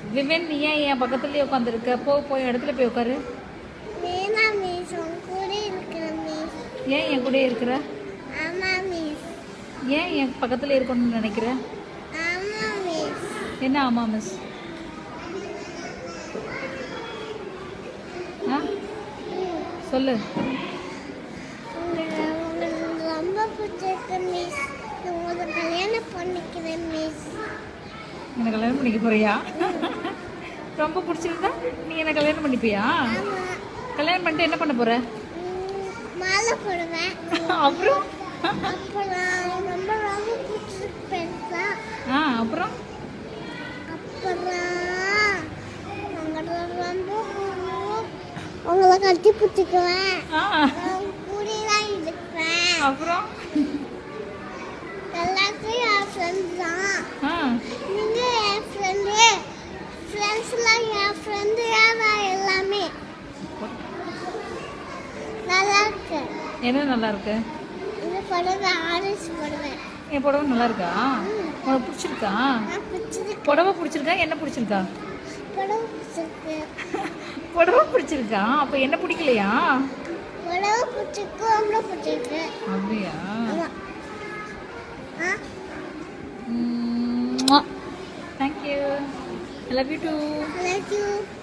விவேன் நீ ஏன் என் பக்கத்துலயே உட்காந்துருக்க போ போய் இடத்துல போய் உட்காரு வேணாம் மிஸ் உங்க கூட இருக்கிற மிஸ் ஏன் என் கூடயே இருக்கிற ஆமா மிஸ் ஏன் என் பக்கத்துல இருக்கணும்னு நினைக்கிற ஆமா மிஸ் என்ன ஆமா மிஸ் ஆ சொல்லு உங்களை உங்களுக்கு ரொம்ப பிடிச்சிருக்கு மிஸ் உங்களை கல்யாணம் பண்ணிக்கிறேன் மிஸ் என்ன கல்யாணம் பண்ணிக்க போறியா ரொம்ப பிடிச்சிருந்தா நீ என்ன கல்யாணம் பண்ணிப்பியா ஆமா கல்யாணம் பண்ணிட்டு என்ன பண்ண போற ம், மாலை போடுவேன் அப்புறம் அப்புறம் ரொம்ப ரொம்ப பிடிச்சிருக்கு பெருசா ஆ அப்புறம் அப்புறம் உங்களை ரொம்ப உங்களை கட்டி பிடிச்சிக்குவேன் ஆ உங்க கூட தான் இருப்பேன் அப்புறம் எல்லாத்தையும் என் ஃப்ரெண்ட்ஸ் தான் ஆ நீங்க என் ஃப்ரெண்டு ஃப்ரெண்ட்ஸ்லாம் என் ஃப்ரெண்டு தான் எல்லாமே நல்லா இருக்கு என்ன நல்லா இருக்கு இந்த புடவை ஆரஞ்சு புடவை என் புடவை நல்லா இருக்கா உனக்கு பிடிச்சிருக்கா நான் பிடிச்சிருக்கு புடவை பிடிச்சிருக்கா என்ன பிடிச்சிருக்கா புடவை பிடிச்சிருக்கு புடவை பிடிச்சிருக்கா அப்போ என்ன பிடிக்கலையா புடவை பிடிச்சிருக்கு ரொம்ப பிடிச்சிருக்கு அப்படியா ஆமா ஆ thank you I love you too I like you